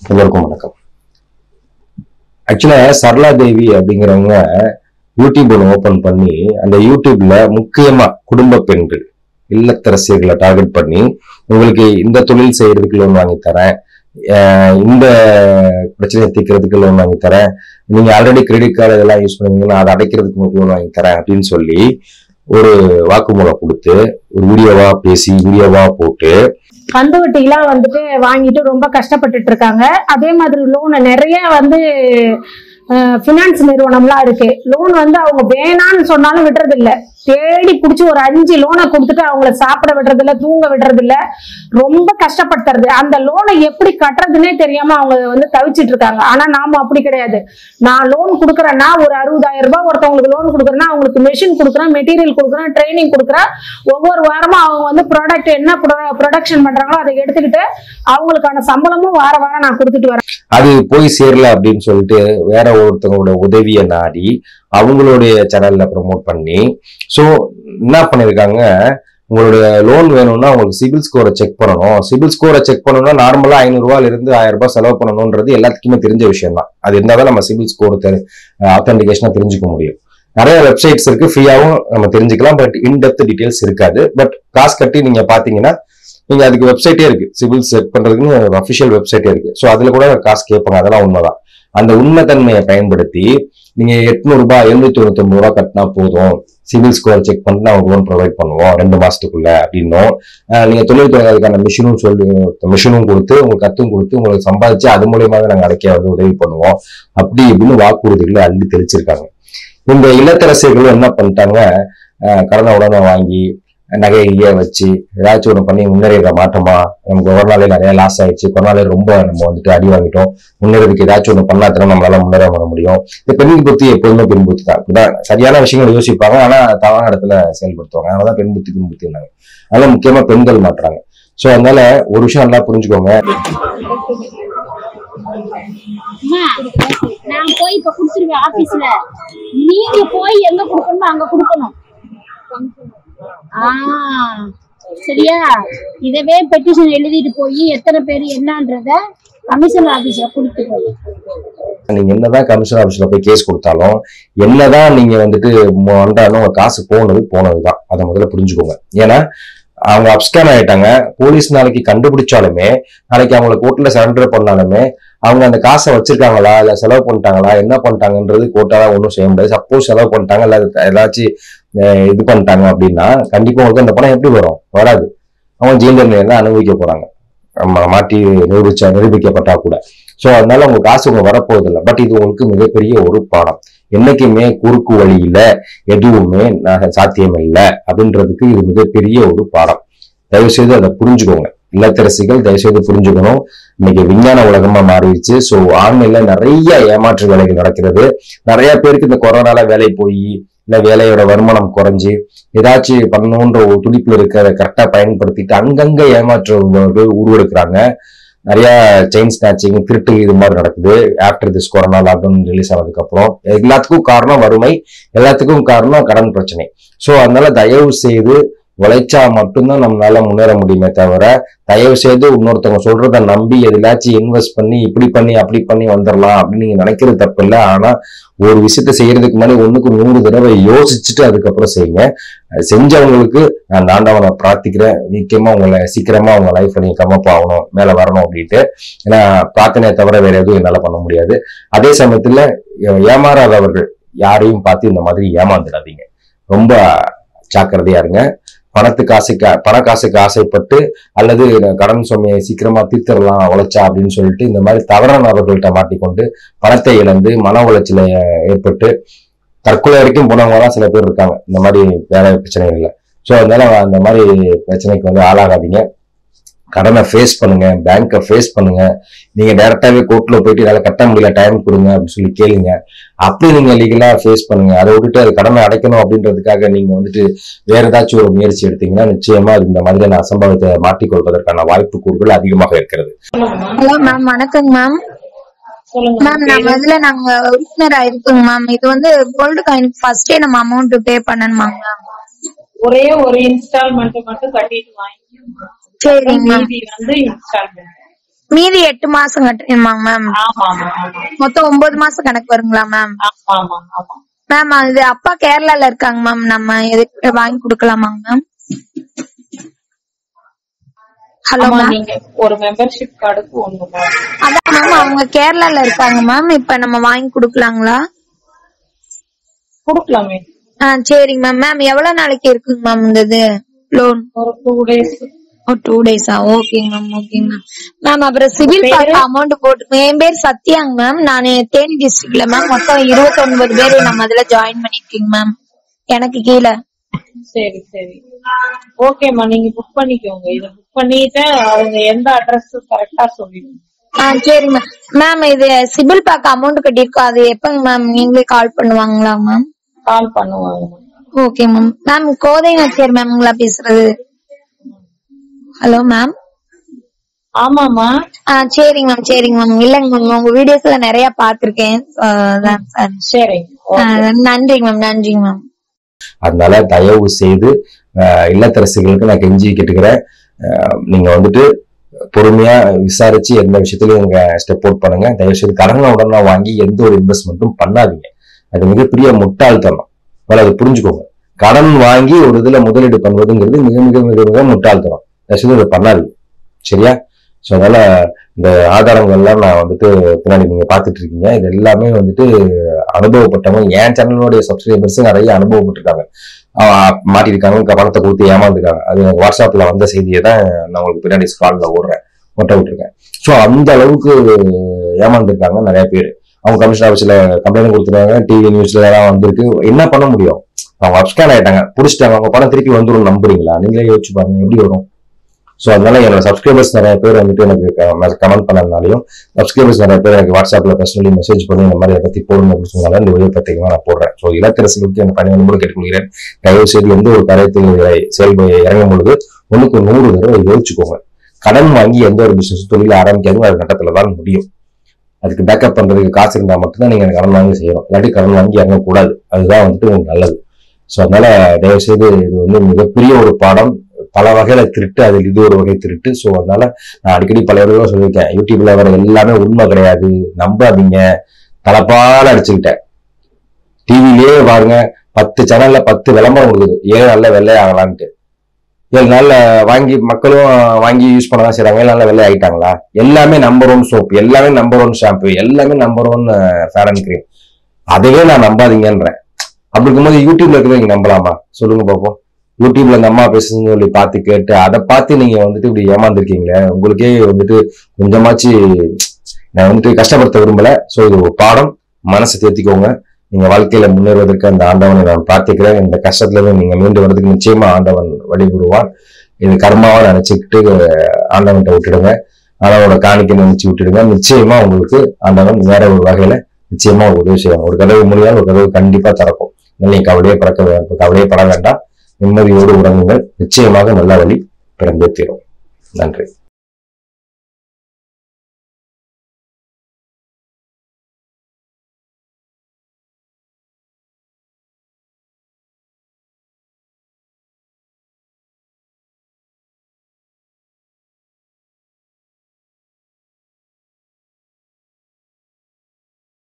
எல்லோருக்கும் வணக்கம் ஆக்சுவலா சரளா தேவி அப்படிங்கிறவங்க யூடியூப் ஒன்று ஓபன் பண்ணி அந்த யூடியூப்ல முக்கியமா குடும்ப பெண்கள் இல்லத்தரசியர்களை டார்கெட் பண்ணி உங்களுக்கு இந்த தொழில் செய்யறதுக்கு லோன் வாங்கி தரேன் அஹ் இந்த பிரச்சனையை தீர்க்கறதுக்கு லோன் வாங்கி தரேன் நீங்க ஆல்ரெடி கிரெடிட் கார்டு இதெல்லாம் யூஸ் பண்ணுவீங்கன்னா அதை அடைக்கிறதுக்கு உங்களுக்கு லோன் வாங்கி தரேன் அப்படின்னு சொல்லி ஒரு வாக்குமூலம் கொடுத்து ஒரு வீடியோவா பேசி வீடியோவா போட்டு கந்து வட்டிலாம் வந்துட்டு வாங்கிட்டு ரொம்ப கஷ்டப்பட்டுட்டு இருக்காங்க அதே மாதிரி லோனை நிறைய வந்து ஃபினான்ஸ் நிறுவனம்லாம் இருக்கு லோன் வந்து அவங்க வேணான்னு சொன்னாலும் விடுறது இல்ல தேடி பிடிச்சி ஒரு அஞ்சு லோனை கொடுத்துட்டு அவங்கள சாப்பிட விடுறது இல்ல தூங்க விடுறது இல்ல ரொம்ப கஷ்டப்படுத்துறது அந்த லோனை எப்படி கட்டுறதுன்னே தெரியாம அவங்க வந்து தவிச்சிட்டு இருக்காங்க ஆனா நாம அப்படி கிடையாது நான் லோன் கொடுக்குறேன்னா ஒரு அறுபதாயிரம் ரூபாய் ஒருத்தவங்களுக்கு லோன் கொடுக்குறேன்னா அவங்களுக்கு மெஷின் கொடுக்குறேன் மெட்டீரியல் கொடுக்குறேன் ட்ரைனிங் கொடுக்குறேன் ஒவ்வொரு வாரமும் அவங்க வந்து ப்ராடக்ட் என்ன ப்ரொடக்ஷன் பண்றாங்களோ அதை எடுத்துக்கிட்டு அவங்களுக்கான சம்பளமும் வார வாரம் நான் கொடுத்துட்டு வரேன் அது போய் சேரல அப்படின்னு சொல்லிட்டு வேற ஒருத்தவங்களோட உதவியை நாடி அவங்களுடைய சேனல்ல ப்ரோமோட் பண்ணி ஸோ என்ன பண்ணிருக்காங்க உங்களுடைய லோன் வேணும்னா உங்களுக்கு சிபில் ஸ்கோரை செக் பண்ணணும் சிபில் ஸ்கோரை செக் பண்ணணும்னா நார்மலா ஐநூறு ரூபாயில இருந்து ஆயிரம் ரூபாய் செலவு பண்ணணும்ன்றது எல்லாத்துக்குமே தெரிஞ்ச விஷயம் தான் அது இருந்தால் தான் நம்ம சிபில் ஸ்கோர் ஆத்தென்டிகேஷனா தெரிஞ்சுக்க முடியும் நிறைய வெப்சைட்ஸ் இருக்கு ஃப்ரீயாவும் நம்ம தெரிஞ்சுக்கலாம் பட் இன்டெப்த் டீடைல்ஸ் இருக்காது பட் காசு கட்டி நீங்க பாத்தீங்கன்னா நீங்க அதுக்கு வெப்சைட்டே இருக்கு சிவில் செக் பண்றதுக்குன்னு அஃபிஷியல் வெப்சைட்டே இருக்கு ஸோ அதுல கூட காசு கேட்பாங்க அதெல்லாம் உண்மைதான் அந்த உண்மைத்தன்மையை பயன்படுத்தி நீங்க எட்நூறு ரூபாய் எழுநூத்தி தொண்ணூத்தி ஒன்பது ரூபாய் கட்டினா போதும் சிவில் ஸ்கோர் செக் பண்ணிட்டு அவங்க லோன் ப்ரொவைட் பண்ணுவோம் ரெண்டு மாசத்துக்குள்ள அப்படின்னும் ஆஹ் நீங்க தொழில் தொடங்குறதுக்கான மிஷினும் சொல்லி மிஷினும் கொடுத்து உங்களுக்கு கத்தும் கொடுத்து உங்களுக்கு சம்பாதிச்சு அது மூலியமாக நாங்க அடைக்க வந்து உதவி பண்ணுவோம் அப்படி இப்படின்னு வாக்குறுதிகளை அள்ளி தெளிச்சிருக்காங்க இந்த இல்லத்தரசிகளும் என்ன பண்ணிட்டாங்க ஆஹ் கடனை உடனே வாங்கி நகையை வச்சு ஏதாச்சும் ஒன்று பண்ணி முன்னேறிட மாட்டோமா நமக்கு ஒரு நாளே நிறைய லாஸ் ஆயிடுச்சு ஒரு நாளே ரொம்ப நம்ம வந்துட்டு அடி வாங்கிட்டோம் முன்னேறதுக்கு ஏதாச்சும் ஒன்று பண்ணா தான் நம்மளால முன்னேற வர முடியும் இந்த பெண் புத்தி எப்போதுமே பெண் புத்தி தான் இப்படிதான் சரியான விஷயங்களை யோசிப்பாங்க ஆனா தவறான இடத்துல செயல்படுத்துவாங்க அதனாலதான் பெண் புத்தி பெண் புத்தி இருந்தாங்க அதனால முக்கியமா பெண்கள் மாட்டுறாங்க சோ அதனால ஒரு விஷயம் நல்லா புரிஞ்சுக்கோங்க அம்மா, நான் போய் இப்ப குடுத்துருவேன் ஆபீஸ்ல நீங்க போய் எங்க குடுக்கணுமோ அங்க குடுக்கணும் ஆ சரியா இதவே பெட்டிஷன் எழுதிட்டு போய் எத்தனை பேர் என்னன்றத கமிஷனர் ஆபீஸ்ல கொடுத்து போய் நீங்க என்னதான் கமிஷன் ஆஃபீஸ்ல போய் கேஸ் கொடுத்தாலும் என்னதான் நீங்க வந்துட்டு வந்தாலும் உங்க காசு போனது போனதுதான் அதை முதல்ல புரிஞ்சுக்கோங்க ஏன்னா அவங்க அப்ஸ்கேன் ஆயிட்டாங்க போலீஸ் நாளைக்கு கண்டுபிடிச்சாலுமே நாளைக்கு அவங்களை கோர்ட்ல சரண்டர் பண்ணாலுமே அவங்க அந்த காசை வச்சிருக்காங்களா இல்ல செலவு பண்ணிட்டாங்களா என்ன பண்ணிட்டாங்கன்றது கோர்ட்டால ஒன்றும் செய்ய முடியாது சப்போஸ் செலவு பண்ணிட்டாங்க இல்ல அது ஏதாச்சும் அஹ், இது பண்ணிட்டாங்க அப்படின்னா கண்டிப்பா உங்களுக்கு அந்த பணம் எப்படி வரும் வராது அவங்க ஜெயில் தண்டனை தான் அனுபவிக்க போறாங்க ஆமா, மாட்டி நிரூபிச்ச நிரூபிக்கப்பட்டா கூட சோ அதனால உங்க காசு உங்க வரப்போவதில்லை பட் இது உங்களுக்கு மிகப்பெரிய ஒரு பாடம் என்னைக்குமே குறுக்கு வழியில எதுவுமே நா- சாத்தியம் இல்லை அப்படின்றதுக்கு இது மிகப்பெரிய ஒரு பாடம் தயவு செய்து அதை புரிஞ்சுக்கோங்க இல்லத்தரசிகள் தயவு செய்து புரிஞ்சுக்கணும் இன்னைக்கு விஞ்ஞான உலகமா மாறிடுச்சு ஸோ ஆன்லைன்ல நிறைய ஏமாற்று வேலைகள் நடக்கிறது நிறைய பேருக்கு இந்த கொரோனால வேலை போய் இல்ல வேலையோட வருமானம் குறைஞ்சு ஏதாச்சும் பண்ணணுன்ற ஒரு துடிப்புல இருக்கிறத கரெக்டா பயன்படுத்திட்டு அங்கங்க ஏமாற்றுபவர்கள் உருவெடுக்கிறாங்க நிறைய செயின் ஸ்நாச்சிங் திருட்டு இது மாதிரி நடக்குது after this corona lockdown release ஆனதுக்கு அப்புறம் எல்லாத்துக்கும் காரணம் வறுமை எல்லாத்துக்கும் காரணம் கடன் பிரச்சனை சோ அதனால தயவு செய்து உழைச்சா மட்டும்தான் நம்மளால முன்னேற முடியுமே தவிர தயவு செய்து இன்னொருத்தவங்க சொல்றத நம்பி எதுலாச்சும் இன்வெஸ்ட் பண்ணி இப்படி பண்ணி அப்படி பண்ணி வந்துடலாம் அப்படின்னு நீங்க நினைக்கிறது தப்பு இல்லை ஆனா ஒரு விஷயத்த செய்யறதுக்கு முன்னாடி ஒண்ணுக்கு நூறு தடவை யோசிச்சுட்டு அதுக்கப்புறம் செய்யுங்க அஹ் செஞ்சவங்களுக்கு நான் தாண்டவனை பிரார்த்திக்கிறேன் முக்கியமா உங்களை சீக்கிரமா உங்க லைஃப்ல நீங்க கம்மப் ஆகணும் மேல வரணும் அப்படின்ட்டு ஏன்னா பிரார்த்தனையை தவிர வேற எதுவும் என்னால பண்ண முடியாது அதே சமயத்துல ஏ- ஏமாறாதவர்கள் யாரையும் பார்த்து இந்த மாதிரி ஏமாந்துடாதீங்க ரொம்ப ஜாக்கிரதையா இருங்க பணத்துக்கு ஆசைக்கு பண காசுக்கு ஆசைப்பட்டு அல்லது கடன் சுமையை சீக்கிரமா தீர்த்திடலாம் உழைச்சா அப்படின்னு சொல்லிட்டு இந்த மாதிரி தவறான நபர்கள்ட்ட மாட்டிக்கொண்டு பணத்தை இழந்து மன உளைச்சல ஏற்பட்டு தற்கொலை வரைக்கும் போனவங்கலாம் சில பேர் இருக்காங்க இந்த மாதிரி வேலை பிரச்சனைகள்ல ஸோ அதனால அந்த மாதிரி பிரச்சனைக்கு வந்து ஆளாகாதீங்க கடனை ஃபேஸ் பண்ணுங்க பேங்க்கை ஃபேஸ் பண்ணுங்க நீங்க டைரக்டாவே கோர்ட்ல போயிட்டு என்னால கட்ட முடியல டைம் கொடுங்க அப்படின்னு சொல்லி கேளுங்க அப்படி நீங்க லீகலா ஃபேஸ் பண்ணுங்க அதை விட்டுட்டு அது கடனை அடைக்கணும் அப்படின்றதுக்காக நீங்க வந்துட்டு வேற ஏதாச்சும் ஒரு முயற்சி எடுத்தீங்கன்னா நிச்சயமா அது இந்த மாதிரியான அசம்பவத்தை மாட்டிக்கொள்வதற்கான வாய்ப்பு கூறுகள் அதிகமாக இருக்கிறது ஹலோ மேம் வணக்கங்க மேம் மேம் நாங்க இதுல நாங்க உறுப்பினர் ஆயிருக்கோங்க மேம் இது வந்து கோல்டு காயின் ஃபர்ஸ்டே நம்ம அமௌண்ட் பே பண்ணணுமா மேம் ஒரே ஒரு இன்ஸ்டால்மெண்ட் மட்டும் கட்டிட்டு வாங்கிக்கோங்க சரிங்க மேம் மீதி வந்து இன்ஸ்டால்மெண்ட் மீதி எட்டு மாசம் கட்டுறீமா மேம் ஆமா ஆமா ஆமா மொத்தம் ஒன்பது மாசம் கணக்கு வருங்களா மேம் ஆமா ஆமா ஆமா மேம் அது அப்பா கேரளால இருக்காங்க மேம் நம்ம எதுக்கு வாங்கி கொடுக்கலாமாங்க மேம் ஹலோ ஆமா மேம் நீங்க ஒரு மெம்பர்ஷிப் கார்டுக்கு ஒண்ணு மேம் அதான் மேம் அவங்க கேரளால இருக்காங்க மேம் இப்ப நம்ம வாங்கி கொடுக்கலாங்களா கொடுக்கலாமே ஆ சரிங்க மேம் மேம் எவ்வளவு நாளைக்கு இருக்குங்க மேம் இந்த இது லோன் ஒரு டூ டேஸ் ஓ டூ டேஸா ஓகேங்க மேம் ஓகேங்க மேம் மேம் அப்புறம் சிவில் பேரு? பார்க்க அமௌண்ட் போட்டு என் பேர் சத்யாங்க மேம் நான் தேனி டிஸ்ட்ரிக்ட்ல மேம் மொத்தம் இருபத்தி ஒன்பது பேர் நம்ம அதுல ஜாயின் பண்ணிருக்கீங்க மேம் எனக்கு கீழே சரி சரி ஓகேம்மா நீங்க புக் பண்ணிக்கோங்க இத புக் பண்ணிட்டு அவங்க எந்த அட்ரஸ் கரெக்டா சொல்லிடுங்க ஆ சரிங்க மேம் மேம் இது சிபில் பார்க்க அமௌண்ட் கட்டியிருக்கோம் அது எப்பங்க மேம் நீங்களே கால் பண்ணுவாங்களா மேம் கால் பண்ணுவாங்க okay ma'am ma'am Kothai Nachiyar மேம்ங்களா பேசுறது ஹலோ மேம் ஆமாமா ஆ சரிங்க மேம் சரிங்க மேம் இல்லைங்க மேம் உங்க வீடியோஸ்ல நிறைய பாத்திருக்கேன் அதான் சார் சரிங்க ஆ, நன்றிங்க மேம் நன்றிங்க மேம் அதனால தயவு செய்து அஹ், இல்லத்தரசிகளுக்கு நான் கெஞ்சி கேட்டுக்கிறேன் அஹ், நீங்க வந்துட்டு பொறுமையா விசாரிச்சு எந்த விஷயத்திலையும் நீங்க ஸ்டெப் அவுட் பண்ணுங்க தயவு செய்து கடனை உடனே வாங்கி எந்த ஒரு இன்வெஸ்ட்மெண்ட்டும் பண்ணாதீங்க அது மிகப்பெரிய முட்டாள்தனம் முதல்ல அதை புரிஞ்சுக்கோங்க கடன் வாங்கி ஒரு இதுல முதலீடு பண்ணுவதுங்கிறது மிக மிக மிக மிக முட்டாள்தனம் தயவு செய்து அதை பண்ணாதீங்க சரியா ஸோ அதனால இந்த ஆதாரங்கள்லாம் நான் வந்துட்டு பின்னாடி நீங்க பார்த்துட்டு இருக்கீங்க இது எல்லாமே வந்துட்டு அனுபவப்பட்டவங்க என் சேனலோடைய சப்ஸ்கிரைபர்ஸ் நிறைய அனுபவப்பட்டிருக்காங்க ஆஹ் மாட்டிருக்காங்க க- பணத்தை கொடுத்து ஏமாந்துருக்காங்க அது எனக்கு வாட்ஸ்அப்ல வந்த செய்தியை தான் நான் உங்களுக்கு பின்னாடி ஸ்கால்ல ஓடுறேன் ஒட்ட விட்டுருக்கேன் ஸோ அந்த அளவுக்கு ஏமாந்துருக்காங்க நிறைய பேர் அவங்க கமிஷன் ஆஃபீஸ்ல கம்ப்ளைண்ட் கொடுத்துருக்காங்க டிவி நியூஸ்ல எல்லாம் வந்திருக்கு என்ன பண்ண முடியும் அவங்க அப்ஸ்கேன் ஆயிட்டாங்க புடிச்சிட்டாங்க அவங்க பணம் திருப்பி வந்துடும் நம்புறீங்களா நீங்களே யோசிச்சு பாருங்க எப்படி வரும் ஸோ அதனால என்னோட சப்ஸ்கிரைபர்ஸ் நிறைய பேர் வந்துட்டு எனக்கு கமெண்ட் பண்ணதுனாலையும் சப்ஸ்கிரைபர்ஸ் நிறைய பேர் எனக்கு வாட்ஸ்அப்ல பர்சனலி மெசேஜ் பண்ணி இந்த மாதிரி அதை பத்தி போடுங்க அப்படின்னு சொன்னாலும் இந்த வீடியோ பார்த்தீங்கன்னா நான் போடுறேன் ஸோ இலக்கரசுகளுக்கு என் பணி வந்து கேட்டுக்கொள்கிறேன் தயவு செய்து எந்த ஒரு காரியத்தில் செயல்பட இறங்கும் பொழுது ஒண்ணுக்கு நூறு தடவை யோசிச்சுக்கோங்க கடன் வாங்கி எந்த ஒரு பிசினஸ் தொழில் ஆரம்பிக்காதுங்க அது கட்டத்துல தான் முடியும் அதுக்கு பேக்கப் பண்றதுக்கு காசு இருந்தா மட்டும்தான் நீங்க அந்த கடன் வாங்கி செய்யணும் இல்லாட்டி கடன் வாங்கி இறங்கக்கூடாது அதுதான் வந்துட்டு உங்களுக்கு நல்லது ஸோ அதனால தயவு செய்து இது வந்து மிகப்பெரிய ஒரு பாடம் பல வகையில திருட்டு அதில் இது ஒரு வகை திருட்டு ஸோ அதனால நான் அடிக்கடி பல இடத்துல சொல்லியிருக்கேன் யூடியூப்ல வர எல்லாமே உண்மை கிடையாது நம்பாதீங்க தலப்பால அடிச்சுக்கிட்டேன் டிவிலேயே பாருங்க பத்து சேனல்ல பத்து விளம்பரம் கொடுக்குது ஏழு நாள்ல வெள்ளை ஆகலான்ட்டு ஏழு நாள்ல வாங்கி மக்களும் வாங்கி யூஸ் பண்ண தான் செய்றாங்க ஏழு நாள்ல வெள்ளை ஆயிட்டாங்களா எல்லாமே நம்பர் ஒன் சோப் எல்லாமே நம்பர் ஒன் ஷாம்பு எல்லாமே number one fair and cream அதுவே நான் நம்பாதீங்கன்றேன் அப்படி இருக்கும்போது யூடியூப்ல இருக்கிறத நீங்க நம்பலாமா சொல்லுங்க பாப்போம் யூடியூப்ல அந்த அம்மா பேசுன்னு சொல்லி பார்த்து கேட்டு அதை பார்த்து நீங்க வந்துட்டு இப்படி ஏமாந்துருக்கீங்களே உங்களுக்கே வந்துட்டு கொஞ்சமாச்சு நான் வந்துட்டு கஷ்டப்படுத்த விரும்பல சோ இது ஒரு பாடம் மனசை தேர்த்திக்கோங்க நீங்க வாழ்க்கையில முன்னேறுவதற்கு அந்த ஆண்டவனை நான் பிரார்த்திக்கிறேன் இந்த கஷ்டத்துல இருந்து நீங்க மீண்டு வர்றதுக்கு நிச்சயமா ஆண்டவன் வழிபடுவான் இது கர்மாவா நினைச்சுக்கிட்டு ஆண்டவன்கிட்ட விட்டுடுங்க ஆண்டவனோட காணிக்கை நினைச்சு விட்டுடுங்க நிச்சயமா உங்களுக்கு ஆண்டவன் வேற ஒரு வகையில நிச்சயமா ஒரு உதவி செய்வாங்க ஒரு கதவு முடியால் ஒரு கதவு கண்டிப்பா திறக்கும் நீங்க கவலையே பறக்க வே- கவலையே பட வேண்டாம் நிம்மதியோடு உறங்குங்கள் நிச்சயமாக நல்ல வழி பிறந்தே தீரும் நன்றி